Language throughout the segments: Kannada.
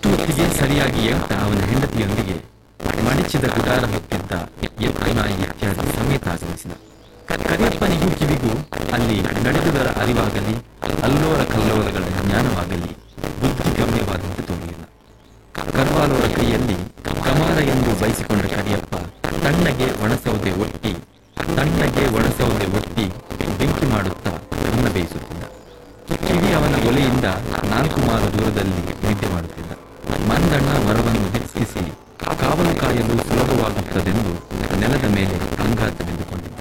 ಹೊತ್ತಿಗೆ ಸರಿಯಾಗಿ ಎಂಟ ಅವನ ಹೆಂಡತಿಯೊಂದಿಗೆ ಮಡಿಚಿದ ಗುಡಾರ ಹೊತ್ತಿದ್ದ ಎತ್ತು ನಾಯಿ ಇತ್ಯಾದಿ ಸಮೇತ ಆಗಮಿಸಿದ ಕರಿಯಪ್ಪನಿಗೂ ಕಿವಿಗೂ ಅಲ್ಲಿ ನಡೆದುದರ ಅರಿವಾಗಲಿ ಅಲ್ಲೋರ ಕಲ್ಲೋರಗಳ ಜ್ಞಾನವಾಗಲಿ ಬುದ್ಧಿಗಮ್ಯವಾದಂತೆ ತೋರಲಿಲ್ಲ ಕರ್ವಾಲೋರ ಕೈಯಲ್ಲಿ ಕಮಾರ ಎಂದು ಬಯಸಿಕೊಂಡ ಕರಿಯಪ್ಪ ತಣ್ಣಗೆ ಒಣಸೌದೆ ಒಟ್ಟಿ ತಣ್ಣಗೆ ಒಣಸೌದೆ ಒಟ್ಟಿ ಬೆಂಕಿ ಮಾಡುತ್ತಾ ಅನ್ನ ಬೇಯಿಸುತ್ತಿದ್ದ ಕಿವಿ ಅವನ ಒಲೆಯಿಂದ ನಾಲ್ಕು ಮಾರ ದೂರದಲ್ಲಿ ನಿದ್ದೆ ಮಾಡುತ್ತಿದ್ದ ಮಂದಣ್ಣ ಮರವನ್ನು ದಿಕ್ಕಿಸಿ ಕಾವಲು ಕಾಯಲು ಸುಲಭವಾಗುತ್ತದೆಂದು ನೆಲದ ಮೇಲೆ ಅಂಗಾತವೆಂದುಕೊಂಡಿದ್ದ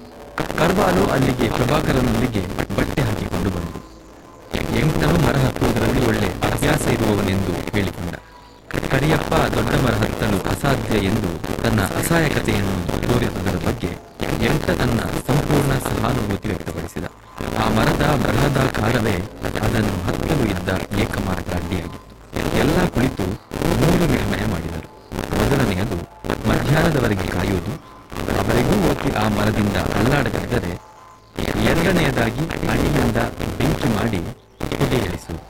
ಕರ್ವಾಲು ಅಲ್ಲಿಗೆ ಪ್ರಭಾಕರನೊಂದಿಗೆ ಬಟ್ಟೆ ಹಾಕಿಕೊಂಡು ಬಂದು ಎಂಟನು ಮರ ಹತ್ತುವುದರಲ್ಲಿ ಒಳ್ಳೆ ಅಭ್ಯಾಸ ಇರುವವನೆಂದು ಹೇಳಿಕೊಂಡ ಕರಿಯಪ್ಪ ದೊಡ್ಡ ಮರ ಹತ್ತಲು ಅಸಾಧ್ಯ ಎಂದು ತನ್ನ ಅಸಹಾಯಕತೆಯನ್ನು ತೋರಿದುದರ ಬಗ್ಗೆ ಎಂಟ ತನ್ನ ಸಂಪೂರ್ಣ ಸಹಾನುಭೂತಿ ವ್ಯಕ್ತಪಡಿಸಿದ ಆ ಮರದ ಬರಹದಾಕಾರವೇ ಅದನ್ನು ಹತ್ತಲು ಇದ್ದ ಏಕಮಾರ್ಗ ಅಡ್ಡಿಯಾಗಿತ್ತು ಎಲ್ಲ ಕುಳಿತು ಮೂರು ನಿರ್ಣಯ ಮಾಡಿದರು ಮೊದಲನೆಯದು ಮಧ್ಯಾಹ್ನದವರೆಗೆ ಕಾಯುವುದು ಅವರಿಗೂ ಹೋಗಿ ಆ ಮರದಿಂದ ಅಲ್ಲಾಡದಿದ್ದರೆ ಎರಡನೆಯದಾಗಿ ಅಡಿಯಿಂದ ಬೆಂಕಿ ಮಾಡಿ ಹೊಗೆ ಇಳಿಸುವುದು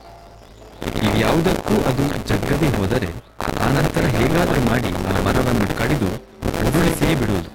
ಇವ್ಯಾವುದಕ್ಕೂ ಅದು ಜಗ್ಗದೆ ಹೋದರೆ ಆನಂತರ ಹೇಗಾದರೂ ಮಾಡಿ ಆ ಮರವನ್ನು ಕಡಿದು ಉರುಳಿಸೇ ಬಿಡುವುದು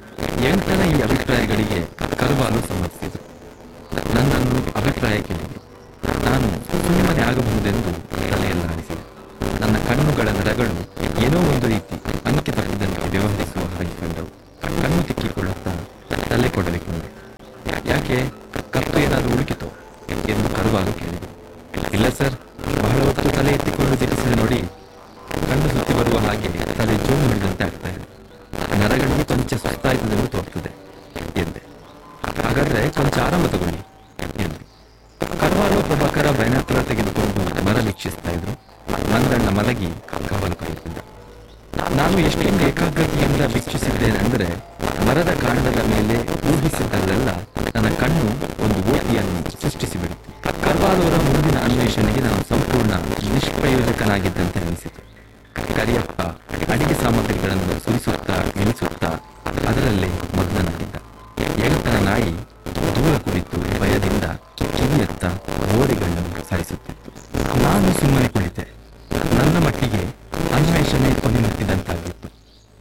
ಎಂಟನ ಈ ಅಭಿಪ್ರಾಯಗಳಿಗೆ ಕರ್ವಾಲು ಸಮ್ಮತಿಸಿದರು ನನ್ನನ್ನು ಅಭಿಪ್ರಾಯ ಕೇಳಿದೆ ನಾನು ಸುಮ್ಮನೆ ಆಗಬಹುದೆಂದು ತಲೆಯಲ್ಲಾಡಿಸಿದೆ ನನ್ನ ಕಣ್ಣುಗಳ ನರಗಳು ಏನೋ ಒಂದು ರೀತಿ ಅಂಕೆ ತಪ್ಪಿದಂತೆ ವ್ಯವಹರಿಸುವ ಹಾಗೆ ಕಂಡವು ಕಣ್ಣು ತಿಕ್ಕಿಕೊಳ್ಳುತ್ತಾ ತಲೆ ಕೊಡಲಿಕ್ಕೊಂಡೆ ಯಾಕೆ ಕತ್ತು ಏನಾದರೂ ಉಳುಕಿತೋ ಎಂದು ಕರುವಾಲು ಕೇಳಿದೆ ಇಲ್ಲ ಸರ್ ಬಹಳ ಹೊತ್ತು ತಲೆ ಎತ್ತಿಕೊಂಡು ದಿಟ್ಟಿಸಿದ ನೋಡಿ ಕಣ್ಣು ಸುತ್ತಿ ಬರುವ ಹಾಗೆ ತಲೆ ಜೋಮ್ ಹಿಡಿದಂತೆ ಆಗ್ತಾ ಇದೆ ನರಗಳಿಗೆ ಕೊಂಚ ಸುಸ್ತಾಯ್ತದೆಂದು ತೋರ್ತದೆ ಎಂದೆ ಹಾಗಾದ್ರೆ ಕೊಂಚ ಆರಾಮ ತಗೊಳ್ಳಿ ಎಂದು ಕರ್ವಾಲು ಪ್ರಭಾಕರ ಬೈನಾಕುಲರ್ ತೆಗೆದುಕೊಂಡು ಮರ ವೀಕ್ಷಿಸ್ತಾ ಇದ್ರು ಮಂದಣ್ಣ ಮಲಗಿ ಕವಲು ಕಾಯುತ್ತಿದ್ದ ನಾನು ಎಷ್ಟೊಂದು ಏಕಾಗ್ರತೆಯಿಂದ ವೀಕ್ಷಿಸಿದ್ದೇನೆಂದರೆ ಮರದ ಕಾಂಡದ ಮೇಲೆ ಊಹಿಸಿದ್ದಲ್ಲೆಲ್ಲ ನನ್ನ ಕಣ್ಣು ಒಂದು ಓಟಿಯನ್ನು ಸೃಷ್ಟಿಸಿಬಿಡಿತು ಕರ್ವಾಲೋರ ಮುಂದಿನ ಅನ್ವೇಷಣೆಗೆ ನಾನು ಸಂಪೂರ್ಣ ನಿಷ್ಪ್ರಯೋಜಕನಾಗಿದ್ದಂತೆ ಅನಿಸಿತು ಕರಿಯಪ್ಪ ಅಡಿಗೆ ಸಾಮಗ್ರಿಗಳನ್ನು ಸುರಿಸುತ್ತಾ ಇಳಿಸುತ್ತಾ ಅದರಲ್ಲೇ ಮಗ್ನನಾಗಿದ್ದ ಎಳತನ ನಾಯಿ ದೂರ ಕುಳಿತು ಭಯದಿಂದ ಕಿವಿಯತ್ತ ಓರೆಗಳನ್ನು ಸಾಯಿಸುತ್ತಿತ್ತು ನಾನು ಸುಮ್ಮನೆ ಕುಳಿತೆ ನನ್ನ ಮಟ್ಟಿಗೆ ಅನ್ವೇಷಣೆ ಕೊನೆಮುಟ್ಟಿದಂತಾಗಿತ್ತು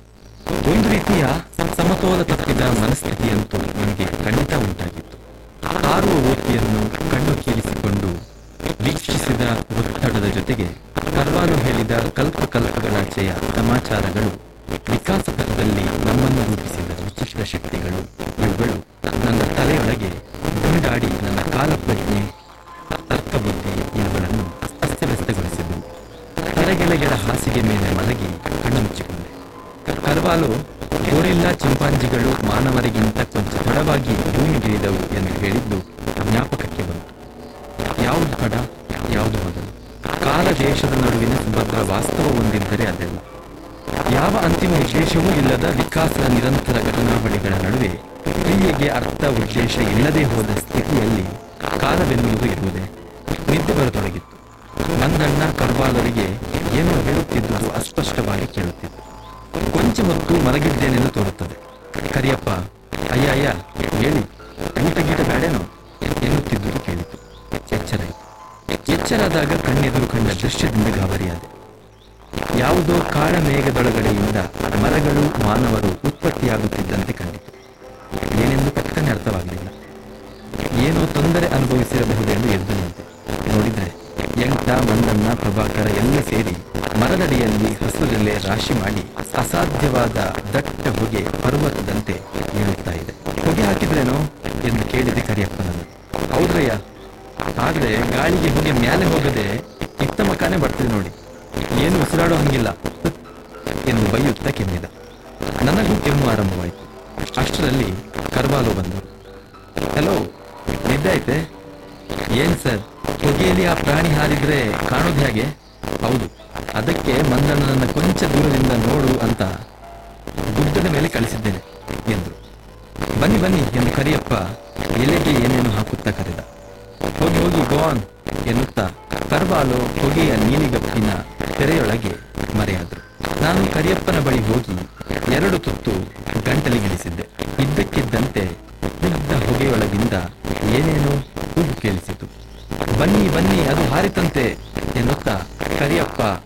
ಒಂದು ರೀತಿಯ ಸಮತೋಲ ತಪ್ಪಿದ ಮನಸ್ಥಿತಿಯಂತೂ ನನಗೆ ಖಂಡಿತ ಉಂಟಾಗಿತ್ತು ಹಾರುವ ಓಟಿಯನ್ನು ಕಣ್ಣು ಕೀಲಿಸಿಕೊಂಡು ವೀಕ್ಷಿಸಿದ ಒತ್ತಡದ ಜೊತೆಗೆ ಕರ್ವಾಲು ಹೇಳಿದ ಕಲ್ಪಕಲ್ಪಗಳಾಚೆಯ ಸಮಾಚಾರಗಳು ವಿಕಾಸ ಪಥದಲ್ಲಿ ನಮ್ಮನ್ನು ರೂಪಿಸಿದ ವಿಶಿಷ್ಟ ಶಕ್ತಿಗಳು ಇವುಗಳು ನನ್ನ ತಲೆಯೊಳಗೆ ಗುಂಡಾಡಿ ನನ್ನ ಕಾಲಪ್ರಜ್ಞೆ ತರ್ಕಬುದ್ಧಿ ಇವುಗಳನ್ನು ಅಸ್ತವ್ಯಸ್ತಗೊಳಿಸಿದವು ಕೆಳಗೆಳಗೆಳ ಹಾಸಿಗೆ ಮೇಲೆ ಮಲಗಿ ಕಣ್ಣು ಮುಚ್ಚಿಕೊಂಡೆ ಕರ್ವಾಲು ಗೋರಿಲ್ಲಾ ಚಿಂಪಾಂಜಿಗಳು ಮಾನವರಿಗಿಂತ ಕೊಂಚ ತಡವಾಗಿ ಭೂಮಿಗಿಳಿದವು ಎಂದು ಹೇಳಿದ್ದು ಜ್ಞಾಪಕಕ್ಕೆ ಬಂತು ಯಾವುದು ತಡ ಯಾವುದು ಮೊದಲು ಕಾಲ ದೇಶದ ನಡುವಿನ ಸುಭದ್ರ ವಾಸ್ತವ ಹೊಂದಿದ್ದರೆ ಅದೆಲ್ಲ ಯಾವ ಅಂತಿಮ ಉದ್ದೇಶವೂ ಇಲ್ಲದ ವಿಕಾಸದ ನಿರಂತರ ಘಟನಾವಳಿಗಳ ನಡುವೆ ಕ್ರಿಯೆಗೆ ಅರ್ಥ ಉದ್ದೇಶ ಇಲ್ಲದೆ ಹೋದ ಸ್ಥಿತಿಯಲ್ಲಿ ಕಾಲವೆನ್ನುವುದು ಇರುವುದೇ ನಿದ್ದೆ ಬರತೊಡಗಿತ್ತು ಮಂದಣ್ಣ ಕರ್ವಾಲರಿಗೆ ಏನೋ ಹೇಳುತ್ತಿದ್ದುದು ಅಸ್ಪಷ್ಟವಾಗಿ ಕೇಳುತ್ತಿತ್ತು ಕೊಂಚ ಹೊತ್ತು ಮಲಗಿದ್ದೇನೆಂದು ತೋರುತ್ತದೆ ಕರಿಯಪ್ಪ ಅಯ್ಯ ಅಯ್ಯ ಹೇಳಿ ಊಟ ಗೀಟ ಬೇಡೇನೋ ಎನ್ನುತ್ತಿದ್ದುದು ಕೇಳಿತು ಎಚ್ಚರಾಯಿತು ಎಚ್ಚರಾದಾಗ ಕಣ್ಣೆದುರು ಕಂಡ ದೃಶ್ಯದಿಂದ ಗಾಬರಿಯಾದೆ ಯಾವುದೋ ಕಾಳ ಮೇಘದೊಳಗಡೆಯಿಂದ ಮರಗಳು ಮಾನವರು ಉತ್ಪತ್ತಿಯಾಗುತ್ತಿದ್ದಂತೆ ಕಂಡಿತು ಏನೆಂದು ಪಕ್ಕನೆ ಅರ್ಥವಾಗಲಿಲ್ಲ ಏನೋ ತೊಂದರೆ ಅನುಭವಿಸಿರಬಹುದೆಂದು ಎದ್ದು ನಿಂತೆ ನೋಡಿದರೆ ಎಂಟ ಮಂದಣ್ಣ ಪ್ರಭಾಕರ ಎಲ್ಲ ಸೇರಿ ಮರದಡಿಯಲ್ಲಿ ಹಸುರೆಲೆ ರಾಶಿ ಮಾಡಿ ಅಸಾಧ್ಯವಾದ ದಟ್ಟ ಹೊಗೆ ಪರ್ವತದಂತೆ ಏಳುತ್ತಾ ಇದೆ ಹೊಗೆ ಹಾಕಿದ್ರೇನೋ ಎಂದು ಕೇಳಿದೆ ಕರಿಯಪ್ಪನನ್ನು ಹೌದ್ರಯ್ಯ ಆದ್ರೆ ಗಾಳಿಗೆ ಹೊಗೆ ಮ್ಯಾಲೆ ಹೋಗದೆ ಇತ್ತ ಮಕಾನೆ ಬರ್ತದೆ ನೋಡಿ ಏನು ಉಸಿರಾಡೋ ಹಂಗಿಲ್ಲ ಎಂದು ಬೈಯುತ್ತಾ ಕೆಮ್ಮಿದ ನನಗೂ ಕೆಮ್ಮು ಆರಂಭವಾಯಿತು ಅಷ್ಟರಲ್ಲಿ ಕರ್ವಾಲು ಬಂದರು ಹಲೋ ನಿದ್ದೆ ಐತೆ ಏನ್ ಸರ್ ಹೊಗೆಯಲ್ಲಿ ಆ ಪ್ರಾಣಿ ಹಾರಿದ್ರೆ ಕಾಣೋದು ಹೇಗೆ ಹೌದು ಅದಕ್ಕೆ ಮಂದಣ್ಣನನ್ನ ಕೊಂಚ ದೂರದಿಂದ ನೋಡು ಅಂತ ಗುಡ್ಡದ ಮೇಲೆ ಕಳಿಸಿದ್ದೇನೆ ಎಂದರು ಬನ್ನಿ ಬನ್ನಿ ಎಂದು ಕರಿಯಪ್ಪ ಎಲೆಗೆ ಏನೇನು ಹಾಕುತ್ತಾ ಕರೆದ ಹೋಗಿ ಹೋಗಿ ಗೋನ್ ಎನ್ನುತ್ತಾ ಕರ್ವಾಲು ಹೊಗೆಯ ನೀಲಿಗಪ್ಪಿನ ತೆರೆಯೊಳಗೆ ಮರೆಯಾದರು ನಾನು ಕರಿಯಪ್ಪನ ಬಳಿ ಹೋಗಿ ಎರಡು ತುತ್ತು ಗಂಟಲಿಗಿಳಿಸಿದ್ದೆ ಇದ್ದಕ್ಕಿದ್ದಂತೆ ಸ್ನಿಗ್ಧ ಹೊಗೆಯೊಳಗಿಂದ ಏನೇನೋ ಕೂಗು ಕೇಳಿಸಿತು ಬನ್ನಿ ಬನ್ನಿ ಅದು ಹಾರಿತಂತೆ ಎನ್ನುತ್ತಾ ಕರಿಯಪ್ಪ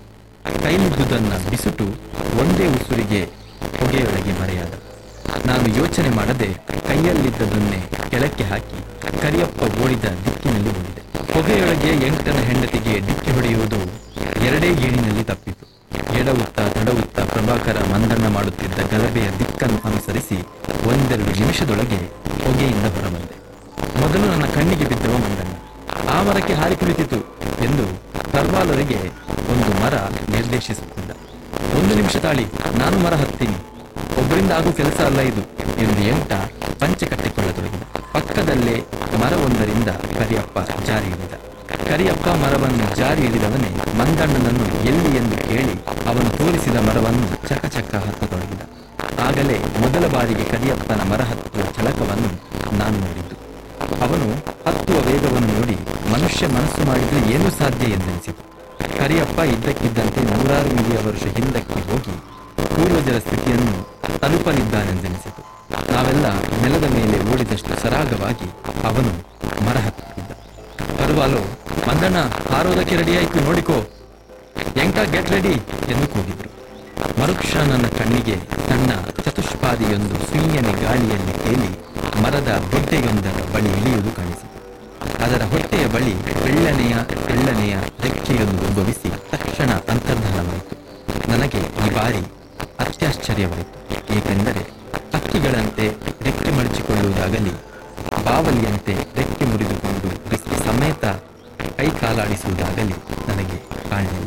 ಕೈಲಿದ್ದುದನ್ನ ಬಿಸುಟು ಒಂದೇ ಉಸುರಿಗೆ ಹೊಗೆಯೊಳಗೆ ಮರೆಯಾದ ನಾನು ಯೋಚನೆ ಮಾಡದೆ ಕೈಯಲ್ಲಿದ್ದದನ್ನೇ ಕೆಳಕ್ಕೆ ಹಾಕಿ ಕರಿಯಪ್ಪ ಓಡಿದ ದಿಕ್ಕಿನಲ್ಲಿ ಓಡಿದೆ ಹೊಗೆಯೊಳಗೆ ಎಂಟನ ಹೆಂಡತಿಗೆ ಡಿಕ್ಕಿ ಹೊಡೆಯುವುದು ಎರಡೇ ಗೇಣಿನಲ್ಲಿ ತಪ್ಪಿತು ಎಡವುತ್ತಾ ತಡವುತ್ತಾ ಪ್ರಭಾಕರ ಮಂದಣ್ಣ ಮಾಡುತ್ತಿದ್ದ ಗಲಭೆಯ ದಿಕ್ಕನ್ನು ಅನುಸರಿಸಿ ಒಂದೆರಡು ನಿಮಿಷದೊಳಗೆ ಹೊಗೆಯಿಂದ ಹೊರಬಂದೆ ಮೊದಲು ನನ್ನ ಕಣ್ಣಿಗೆ ಬಿದ್ದವ ಮಂದಣ್ಣ ಆ ಮರಕ್ಕೆ ಹಾರಿ ಕುಳಿತಿತು ಎಂದು ಕರ್ವಾಲರಿಗೆ ಒಂದು ಮರ ನಿರ್ದೇಶಿಸುತ್ತಿದ್ದ ಒಂದು ನಿಮಿಷ ತಾಳಿ ನಾನು ಮರ ಹತ್ತೀನಿ ಒಬ್ಬರಿಂದ ಆಗೋ ಕೆಲಸ ಅಲ್ಲ ಇದು ಎಂದು ಎಂಟ ಪಂಚೆ ಕಟ್ಟಿಕೊಳ್ಳತೊಡಗಿದ ಪಕ್ಕದಲ್ಲೇ ಮರವೊಂದರಿಂದ ಕರಿಯಪ್ಪ ಜಾರಿ ಇಳಿದ ಕರಿಯಪ್ಪ ಮರವನ್ನು ಜಾರಿ ಇಳಿದವನೇ ಮಂದಣ್ಣನನ್ನು ಎಲ್ಲಿ ಎಂದು ಕೇಳಿ ಅವನು ತೋರಿಸಿದ ಮರವನ್ನು ಚಕಚಕ ಹತ್ತತೊಡಗಿದ ಆಗಲೇ ಮೊದಲ ಬಾರಿಗೆ ಕರಿಯಪ್ಪನ ಮರ ಹತ್ತುವ ಛಲಕವನ್ನು ನಾನು ನೋಡಿದ್ದು ಅವನು ಹತ್ತುವ ವೇಗವನ್ನು ನೋಡಿ ಮನುಷ್ಯ ಮನಸ್ಸು ಮಾಡಿದ್ರೆ ಏನೂ ಸಾಧ್ಯ ಎಂದೆನಿಸಿತು ಕರಿಯಪ್ಪ ಇದ್ದಕ್ಕಿದ್ದಂತೆ ನೂರಾರು ಮಿಲಿಯ ವರ್ಷ ಹಿಂದಕ್ಕೆ ಹೋಗಿ ಪೂರ್ವಜರ ಸ್ಥಿತಿಯನ್ನು ತಲುಪಲಿದ್ದಾನೆಂದೆನಿಸಿತು ನಾವೆಲ್ಲ ನೆಲದ ಮೇಲೆ ಓಡಿದಷ್ಟು ಸರಾಗವಾಗಿ ಅವನು ಮರ ಹತ್ತುತ್ತಿದ್ದ ಪರ್ವಾಲು ಮಂದಣ್ಣ ಹಾರೋದಕ್ಕೆ ರೆಡಿಯಾಯ್ತು ನೋಡಿಕೋ ಎಂಕ ಗೆಟ್ ರೆಡಿ ಎಂದು ಕೂಗಿದ್ರು ಮರುಕ್ಷ ನನ್ನ ಕಣ್ಣಿಗೆ ತನ್ನ ಚತುಷ್ಪಾದಿಯೊಂದು ಸುಯ್ಯನೆ ಗಾಳಿಯಲ್ಲಿ ತೇಲಿ ಮರದ ಬೊಡ್ಡೆಯೊಂದರ ಬಳಿ ಇಳಿಯುವುದು ಕಾಣಿಸಿತು ಅದರ ಹೊಟ್ಟೆಯ ಬಳಿ ಬೆಳ್ಳನೆಯ ಬೆಳ್ಳನೆಯ ರೆಕ್ಕೆಯೊಂದು ಉದ್ಭವಿಸಿ ತಕ್ಷಣ ಅಂತರ್ಧಾನವಾಯಿತು ನನಗೆ ಈ ಬಾರಿ ಅತ್ಯಾಶ್ಚರ್ಯವಾಯಿತು ಏಕೆಂದರೆ ಹಕ್ಕಿಗಳಂತೆ ರೆಕ್ಕೆ ಮಡಚಿಕೊಳ್ಳುವುದಾಗಲಿ ಬಾವಲಿಯಂತೆ ರೆಕ್ಕೆ ಮುರಿದುಕೊಂಡು ರೆಕ್ಕೆ ಸಮೇತ ಕೈ ಕಾಲಾಡಿಸುವುದಾಗಲಿ ನನಗೆ ಕಾಣಲಿಲ್ಲ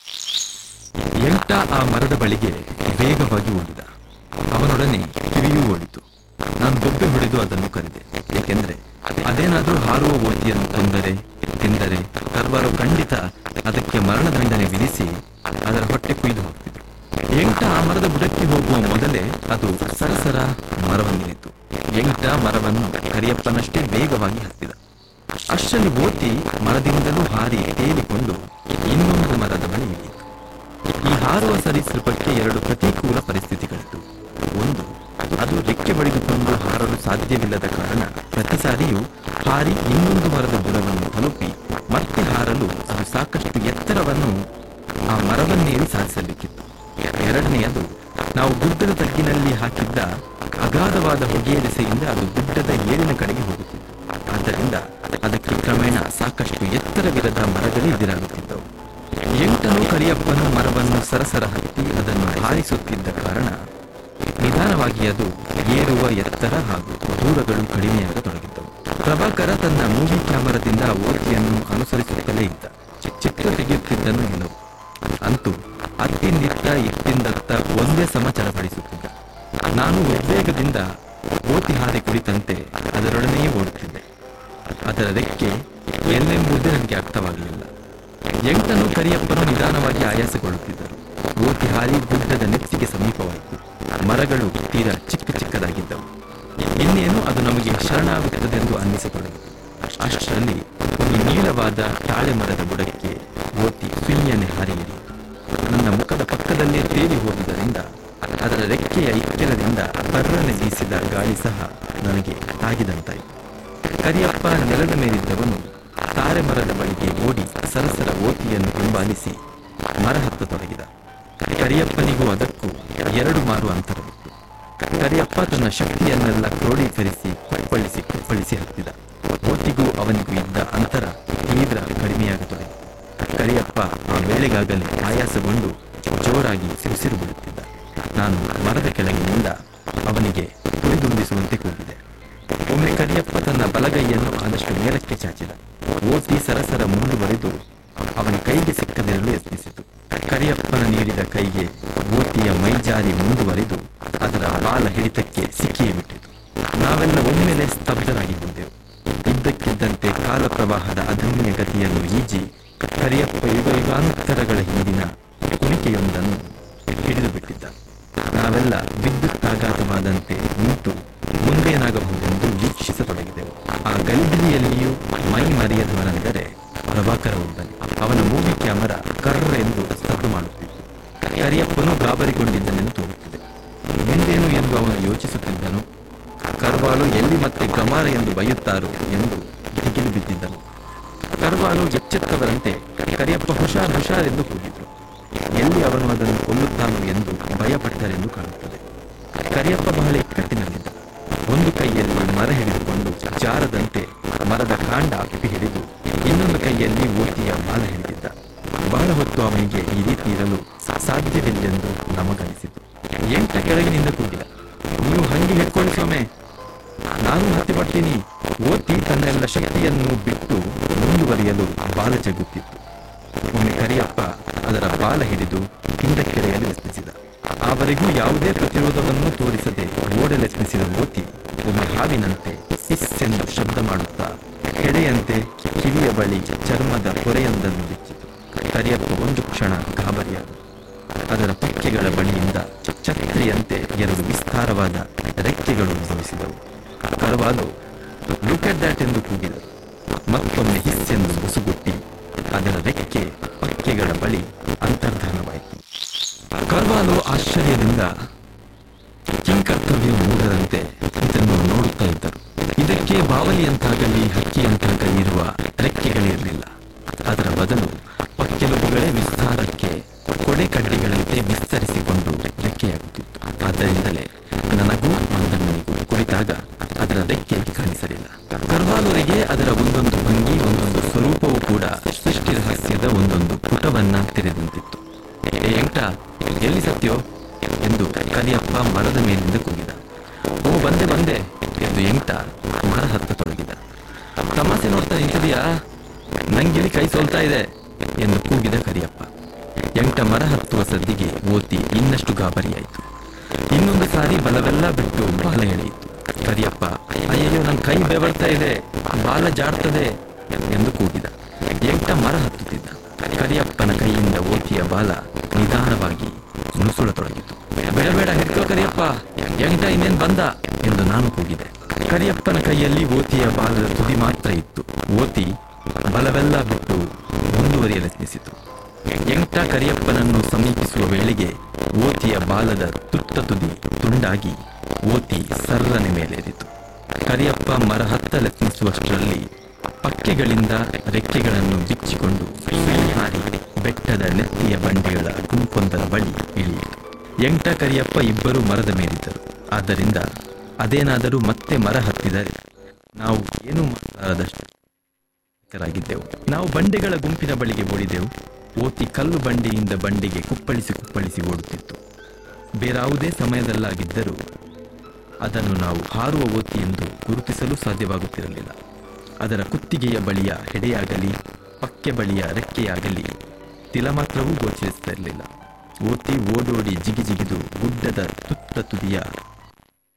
ಎಂಟ ಆ ಮರದ ಬಳಿಗೆ ವೇಗವಾಗಿ ಓಡಿದ ಅವನೊಡನೆ ಕಿವಿಯೂ ಓಡಿತು ನಾನು ಬೊಬ್ಬೆ ಹೊಡೆದು ಅದನ್ನು ಕರೆದೆ ಏಕೆಂದರೆ ಅದೇನಾದರೂ ಹಾರುವ ಓತಿಯನ್ನು ಕೊಂದರೆ ತಿಂದರೆ ಕರ್ವಾರು ಖಂಡಿತ ಅದಕ್ಕೆ ಮರಣದಂಡನೆ ವಿಧಿಸಿ ಅದರ ಹೊಟ್ಟೆ ಕುಯ್ದು ಹೋಗ್ತಿದ್ರು ಎಂಟ ಆ ಮರದ ಬುಡಕ್ಕೆ ಹೋಗುವ ಮೊದಲೇ ಅದು ಸರಸರ ಮರವನ್ನಿಳಿತು ಎಂಟ ಮರವನ್ನು ಕರಿಯಪ್ಪನಷ್ಟೇ ವೇಗವಾಗಿ ಹತ್ತಿದ ಅಷ್ಟರಲ್ಲಿ ಓತಿ ಮರದಿಂದಲೂ ಹಾರಿ ತೇಲಿಕೊಂಡು ಇನ್ನೊಂದು ಮರದ ಬಳಿ ಇಳಿಯಿತು ಈ ಹಾರುವ ಸರೀಸೃಪಕ್ಕೆ ಎರಡು ಪ್ರತಿಕೂಲ ಪರಿಸ್ಥಿತಿಗಳಿತ್ತು ಒಂದು ಅದು ರೆಕ್ಕೆ ಬಡಿದುಕೊಂಡು ಹಾರಲು ಸಾಧ್ಯವಿಲ್ಲದ ಕಾರಣ ಪ್ರತಿ ಸಾರಿಯೂ ಹಾರಿ ಇನ್ನೊಂದು ಮರದ ಬುಡವನ್ನು ತಲುಪಿ ಮತ್ತೆ ಹಾರಲು ಅದು ಸಾಕಷ್ಟು ಎತ್ತರವನ್ನು ಆ ಮರವನ್ನೇರಿ ಸಾಧಿಸಬೇಕಿತ್ತು ಎರಡನೆಯದು ನಾವು ಗುಡ್ಡದ ತಗ್ಗಿನಲ್ಲಿ ಹಾಕಿದ್ದ ಅಗಾಧವಾದ ಹೊಗೆಯ ದೆಸೆಯಿಂದ ಅದು ಗುಡ್ಡದ ಏರಿನ ಕಡೆಗೆ ಹೋಗುತ್ತಿತ್ತು ಆದ್ದರಿಂದ ಅದಕ್ಕೆ ಕ್ರಮೇಣ ಸಾಕಷ್ಟು ಎತ್ತರವಿರದ ಮರಗಳೇ ಎದುರಾಗುತ್ತಿದ್ದವು ಎಂಟನು ಕರಿಯಪ್ಪನು ಮರವನ್ನು ಸರಸರ ಹತ್ತಿ ಅದನ್ನು ಹಾರಿಸುತ್ತಿದ್ದ ಕಾರಣ ನಿಧಾನವಾಗಿ ಅದು ಏರುವ ಎತ್ತರ ಹಾಗೂ ದೂರಗಳು ಕಡಿಮೆಯಾಗತೊಡಗಿದ್ದವು ಪ್ರಭಾಕರ ತನ್ನ ಮೂವಿ ಕ್ಯಾಮರಾದಿಂದ ಓತಿಯನ್ನು ಅನುಸರಿಸುತ್ತಲೇ ಇದ್ದ ಚಿತ್ರ ತೆಗೆಯುತ್ತಿದ್ದನು ಎಲ್ಲವು ಅಂತೂ ಅತ್ತಿಂದಿತ್ತ ಇತ್ತಿಂದತ್ತ ಒಂದೇ ಸಮ ಚಡಪಡಿಸುತ್ತಿದ್ದ ನಾನು ಉದ್ವೇಗದಿಂದ ಓತಿ ಹಾರಿ ಕುಳಿತಂತೆ ಅದರೊಡನೆಯೇ ಓಡುತ್ತಿದ್ದೆ ಅದರ ರೆಕ್ಕೆ ಎಲ್ಲೆಂಬುದೇ ನನಗೆ ಅರ್ಥವಾಗಲಿಲ್ಲ ಎಂಟನು ಕರಿಯಪ್ಪನು ನಿಧಾನವಾಗಿ ಆಯಾಸಗೊಳ್ಳುತ್ತಿದ್ದರು ಓತಿ ಹಾರಿ ಗುಡ್ಡದ ನೆಚ್ಚಿಗೆ ಸಮೀಪವಾಯಿತು ಮರಗಳು ತೀರಾ ಚಿಕ್ಕ ಚಿಕ್ಕದಾಗಿದ್ದವು ಇನ್ನೇನು ಅದು ನಮಗೆ ಶರಣಾಗುತ್ತದೆಂದು ಅನ್ನಿಸತೊಡಗಿತು ಅಷ್ಟರಲ್ಲಿ ಒಂದು ನೀಳವಾದ ತಾಳೆ ಮರದ ಬುಡಕ್ಕೆ ಓತಿ ಸುಯ್ಯನೆ ಹಾರಿ ಇಳಿಯಿತು ನನ್ನ ಮುಖದ ಪಕ್ಕದಲ್ಲೇ ತೇಲಿ ಹೋದುದರಿಂದ ಅದರ ರೆಕ್ಕೆಯ ಇಕ್ಕೆಲದಿಂದ ಬರ್ರನೆ ಬೀಸಿದ ಗಾಳಿ ಸಹ ನನಗೆ ತಾಗಿದಂತಾಯಿತು ಕರಿಯಪ್ಪ ನೆಲದ ಮೇಲಿದ್ದವನು ತಾರೆ ಮರದ ಬಳಿಗೆ ಓಡಿ ಸರಸರ ಓತಿಯನ್ನು ಹಿಂಬಾಲಿಸಿ ಮರ ಹತ್ತತೊಡಗಿದ ಕರಿಯಪ್ಪನಿಗೂ ಅದಕ್ಕೂ ಎರಡು ಮಾರು ಅಂತರವಿತ್ತು ಕರಿಯಪ್ಪ ತನ್ನ ಶಕ್ತಿಯನ್ನೆಲ್ಲ ಕ್ರೋಢೀಕರಿಸಿ ಕುಪ್ಪಳಿಸಿ ಕುಪ್ಪಳಿಸಿ ಹತ್ತಿದ ಓತಿಗೂ ಅವನಿಗೂ ಇದ್ದ ಅಂತರ ತೀವ್ರ ಕಡಿಮೆಯಾಗತೊಡಗಿತು ಕರಿಯಪ್ಪ ಆ ವೇಳೆಗಾಗಲೇ ಆಯಾಸಗೊಂಡು ಜೋರಾಗಿ ಉಸಿರು ಬಿಡುತ್ತಿದ್ದ ನಾನು ಮರದ ಕೆಳಗಿನಿಂದ ಅವನಿಗೆ ತುಳಿದುಂಬಿಸುವಂತೆ ಕೂಗಿದೆ ಒಮ್ಮೆ ಕರಿಯಪ್ಪ ತನ್ನ ಬಲಗೈಯನ್ನು ಆದಷ್ಟು ಮೇಲಕ್ಕೆ ಚಾಚಿದ ಓತಿ ಸರಸರ ಮುಂದುವರೆದು ಅವನ ಕೈಗೆ ಸಿಕ್ಕದಿರಲು ಯತ್ನಿಸಿತು ಕರಿಯಪ್ಪನ ನೀಡಿದ ಕೈಗೆ ಓತಿಯ ಮೈಜಾರಿ ಮುಂದುವರೆದು ಅದರ ಬಾಲ ಹಿಡಿತಕ್ಕೆ ಸಿಕ್ಕಿಯೇ ಬಿಟ್ಟಿತು ನಾವೆಲ್ಲ ಒಮ್ಮೆಲೆ ಸ್ತಬ್ಧರಾಗಿದ್ದೆವು ಇದ್ದಕ್ಕಿದ್ದಂತೆ ಕಾಲ ಪ್ರವಾಹದ ಅದಮ್ಯ ಗತಿಯನ್ನು ಈಜಿ ಕರಿಯಪ್ಪ ಯುಗ ಯುಗಾಂತರಗಳ ಹಿಂದಿನ ಕುಣಿಕೆಯೊಂದನ್ನು ಹಿಡಿದು ಬಿಟ್ಟಿದ್ದ ನಾವೆಲ್ಲ ವಿದ್ಯುತ್ತಾಘಾತವಾದಂತೆ ನಿಂತು ಮುಂದೇನಾಗಬಹುದೆಂದು ವೀಕ್ಷಿಸತೊಡಗಿದೆವು ಆ ಗಲಿಬಿಲಿಯಲ್ಲಿಯೂ ಮೈ ಮರೆಯದವನೆಂದರೆ ಪ್ರಭಾಕರ ಒಬ್ಬನೇ ಅವನ ಮೂವಿ ಕ್ಯಾಮರಾ ಕರ್ರ ಎಂದು ಸದ್ದು ಮಾಡುತ್ತಿತ್ತು ಕರಿಯಪ್ಪನು ಗಾಬರಿಗೊಂಡಿದ್ದನೆಂದು ತೋರುತ್ತಿದೆ ಮುಂದೇನು ಎಂದು ಅವನು ಯೋಚಿಸುತ್ತಿದ್ದನು ಕರ್ವಾಲು ಎಲ್ಲಿ ಮತ್ತೆ ಗಮಾರ ಎಂದು ಬೈಯುತ್ತಾರೋ ಎಂದು ದಿಗಿಲು ಬಿದ್ದಿದ್ದನು ಕರ್ವಾಲು ಎಚ್ಚೆತ್ತವರಂತೆ ಕರಿಯಪ್ಪ ಹುಷಾರ್ ಹುಷಾರ್ ಎಂದು ಕೂಗಿದ್ರು ಎಲ್ಲಿ ಅವನು ಅದನ್ನು ಕೊಲ್ಲುತ್ತಾನೋ ಎಂದು ಭಯಪಟ್ಟರೆಂದು ಕಾಣುತ್ತದೆ ಕರಿಯಪ್ಪ ಬಹಳ ಇಕ್ಕಟ್ಟಿನಲ್ಲಿದ್ದ ಒಂದು ಕೈಯಲ್ಲಿ ಮರ ಹಿಡಿದುಕೊಂಡು ಜಾರದಂತೆ ಮರದ ಕಾಂಡ ಅಪ್ಪಿ ಹಿಡಿದು ಇನ್ನೊಂದು ಕೈಯಲ್ಲಿ ಓತಿಯ ಬಾಲ ಹಿಡಿದಿದ್ದ ಬಹಳ ಹೊತ್ತು ಅವನಿಗೆ ಈ ರೀತಿ ಇರಲು ಸಾಧ್ಯವಿಲ್ಲೆಂದು ನಮಗನಿಸಿತು ಎಂಟ ಕೆಳಗಿನಿಂದ ಕೂಗಿದ ನೀವು ಹಂಗೆ ಹಿಡ್ಕೊಳ್ಳಿ ಸ್ವಾಮೆ ನಾನು ಹತ್ತಿ ಬರ್ತೀನಿ ಓತಿ ತನ್ನೆಲ್ಲ ಶಕ್ತಿಯನ್ನು ಬಿಟ್ಟು ಮುಂದುವರಿಯಲು ಬಾಲ ಜಗುತ್ತಿತ್ತು ಒಮ್ಮೆ ಕರಿಯಪ್ಪ ಅದರ ಬಾಲ ಹಿಡಿದು ಹಿಂದಕ್ಕೆಳೆಯಲು ಯತ್ನಿಸಿದ ಆವರೆಗೂ ಯಾವುದೇ ಪ್ರತಿರೋಧವನ್ನು ತೋರಿಸದೆ ಓಡಲೆತ್ನಿಸಿದ ಓತಿ ಒಮ್ಮೆ ಹಾವಿನಂತೆ ಹಿಸ್ಸೆಂದು ಶಬ್ದ ಮಾಡುತ್ತಾ ಹೆಡೆಯಂತೆ ಕಿವಿಯ ಬಳಿ ಚರ್ಮದ ಪೊರೆಯೊಂದನ್ನು ಬಿಚ್ಚಿತು ಕರಿಯಪ್ಪ ಒಂದು ಕ್ಷಣ ಗಾಬರಿಯಾದ ಅದರ ಪಕ್ಕೆಗಳ ಬಳಿಯಿಂದ ಛತ್ರಿಯಂತೆ ಎರಡು ವಿಸ್ತಾರವಾದ ರೆಕ್ಕೆಗಳು ಉದ್ಭವಿಸಿದವು ಕರವಾಲು ಲುಕ್ ಅಟ್ ದ್ಯಾಟ್ ಎಂದು ಕೂಗಿದರು ಮತ್ತೊಮ್ಮೆ ಹಿಸ್ಸೆಂದು ಬುಸುಗುಟ್ಟಿ ಅದರ ರೆಕ್ಕೆ ಪಕ್ಕೆಗಳ ಬಳಿ ಅಂತರ್ಧಾನವಾಯಿತು ಕರ್ವಾಲು ಆಶ್ಚರ್ಯದಿಂದ ಕಿಂಕರ್ತವ್ಯ ಮೂಡದಂತೆ ಇದನ್ನು ನೋಡುತ್ತಾ ಇದ್ದರು ಇದಕ್ಕೆ ಬಾವಲಿಯಂತಾಗಲಿ ಹಕ್ಕಿಯಂತಾಗಲಿ ಇರುವ ರೆಕ್ಕೆಗಳಿರಲಿಲ್ಲ ಅದರ ಬದಲು ಪಕ್ಕೆಲುಬುಗಳೇ ವಿಸ್ತಾರಕ್ಕೆ ಕೊಡೆ ಕಡ್ಡಿಗಳಂತೆ ವಿಸ್ತರಿಸಿಕೊಂಡು ರೆಕ್ಕೆಯಾಗುತ್ತಿತ್ತು ಆದ್ದರಿಂದಲೇ ನನಗೂ ಮಂದಣ್ಣನಿಗೂ ಕುಳಿತಾಗ ಅದರ ರೆಕ್ಕೆ ಕಾಣಿಸಲಿಲ್ಲ ಕರ್ವಾಲುರಿಗೆ ಅದರ ಒಂದೊಂದು ಭಂಗಿ ಒಂದೊಂದು ಸ್ವರೂಪವೂ ಕೂಡ ಸೃಷ್ಟಿ ರಹಸ್ಯದ ಒಂದೊಂದು ಪುಟವನ್ನ ತೆರೆದಂತಿತ್ತು ಏ ಎಂಟ ಎಲ್ಲಿ ಸತ್ಯೋ ಎಂದು ಕರಿಯಪ್ಪ ಮರದ ಮೇಲಿಂದ ಕೂಗಿದ ಓ ಬಂದೆ ಬಂದೆ ಎಂದು ಎಂಟ ಮರ ಹತ್ತ ತೊಡಗಿದ ತಮಾಷೆ ನೋಡ್ತಾ ನಿಂತಿದೆಯಾ ನಂಗಿಲಿ ಕೈ ಸೋಲ್ತಾ ಇದೆ ಎಂದು ಕೂಗಿದ ಕರಿಯಪ್ಪ ಎಂಟ ಮರ ಹತ್ತುವ ಸದ್ದಿಗೆ ಓತಿ ಇನ್ನಷ್ಟು ಗಾಬರಿಯಾಯಿತು ಇನ್ನೊಂದು ಸಾರಿ ಬಲವೆಲ್ಲ ಬಿಟ್ಟು ಬಾಲ ಎಳೆಯಿತು ಕರಿಯಪ್ಪ ಅಯ್ಯಯ್ಯೋ ನನ್ನ ಕೈ ಬೆವರ್ತಾ ಇದೆ ಬಾಲ ಜಾಡ್ತದೆ ಎಂದು ಕೂಗಿದ ಎಂಟ ಮರ ಹತ್ತುತ್ತಿದ್ದ ಕರಿಯಪ್ಪನ ಕೈಯಿಂದ ಓತಿಯ ಬಾಲ ನಿಧಾನವಾಗಿ ನುಸುಳತೊಡಗಿತು ಬೇಡ ಬೇಡ ಹಿಡ್ಕೋ ಕರಿಯಪ್ಪ ಎಂಟ ಇನ್ನೇನ್ ಬಂದ ಎಂದು ನಾನು ಕೂಗಿದೆ ಕರಿಯಪ್ಪನ ಕೈಯಲ್ಲಿ ಓತಿಯ ಬಾಲದ ತುದಿ ಮಾತ್ರ ಇತ್ತು ಓತಿ ಬಲವೆಲ್ಲ ಬಿಟ್ಟು ಮುಂದುವರಿಯಲು ಯತ್ನಿಸಿತು ಎಂಟ ಕರಿಯಪ್ಪನನ್ನು ಸಮೀಪಿಸುವ ವೇಳೆಗೆ ಓತಿಯ ಬಾಲದ ತುತ್ತ ತುದಿ ತುಂಡಾಗಿ ಓತಿ ಸರ್ರನೆ ಮೇಲೇರಿತು ಕರಿಯಪ್ಪ ಮರ ಹತ್ತಲೆತ್ನಿಸುವಷ್ಟರಲ್ಲಿ ಪಕ್ಕೆಗಳಿಂದ ರೆಕ್ಕೆಗಳನ್ನು ಬಿಚ್ಚಿಕೊಂಡು ಸುಳಿ ಹಾರಿ ಬೆಟ್ಟದ ನೆತ್ತಿಯ ಬಂಡೆಗಳ ಗುಂಪೊಂದರ ಬಳಿ ಇಳಿಯಿತು ಎಂಟ ಕರಿಯಪ್ಪ ಇಬ್ಬರು ಮರದ ಮೇಲಿದ್ದರು ಆದ್ದರಿಂದ ಅದೇನಾದರೂ ಮತ್ತೆ ಮರ ಹತ್ತಿದರೆ ನಾವು ಏನೂ ಮಾಡಲಾರದಷ್ಟು ರಾಗಿದ್ದೆವು ನಾವು ಬಂಡೆಗಳ ಗುಂಪಿನ ಬಳಿಗೆ ಓಡಿದೆವು ಓತಿ ಕಲ್ಲು ಬಂಡೆಯಿಂದ ಬಂಡೆಗೆ ಕುಪ್ಪಳಿಸಿ ಕುಪ್ಪಳಿಸಿ ಓಡುತ್ತಿತ್ತು ಬೇರಾವುದೇ ಸಮಯದಲ್ಲಾಗಿದ್ದರೂ ಅದನ್ನು ನಾವು ಹಾರುವ ಓತಿ ಎಂದು ಗುರುತಿಸಲು ಸಾಧ್ಯವಾಗುತ್ತಿರಲಿಲ್ಲ ಅದರ ಕುತ್ತಿಗೆಯ ಬಳಿಯ ಹೆಡೆಯಾಗಲಿ ಪಕ್ಕೆ ಬಳಿಯ ರೆಕ್ಕೆಯಾಗಲಿ ತಿಲ ಮಾತ್ರವೂ ಗೋಚರಿಸುತ್ತಿರಲಿಲ್ಲ ಓತಿ ಓಡೋಡಿ ಜಿಗಿ ಜಿಗಿದು ಗುಡ್ಡದ ತುತ್ತ ತುದಿಯ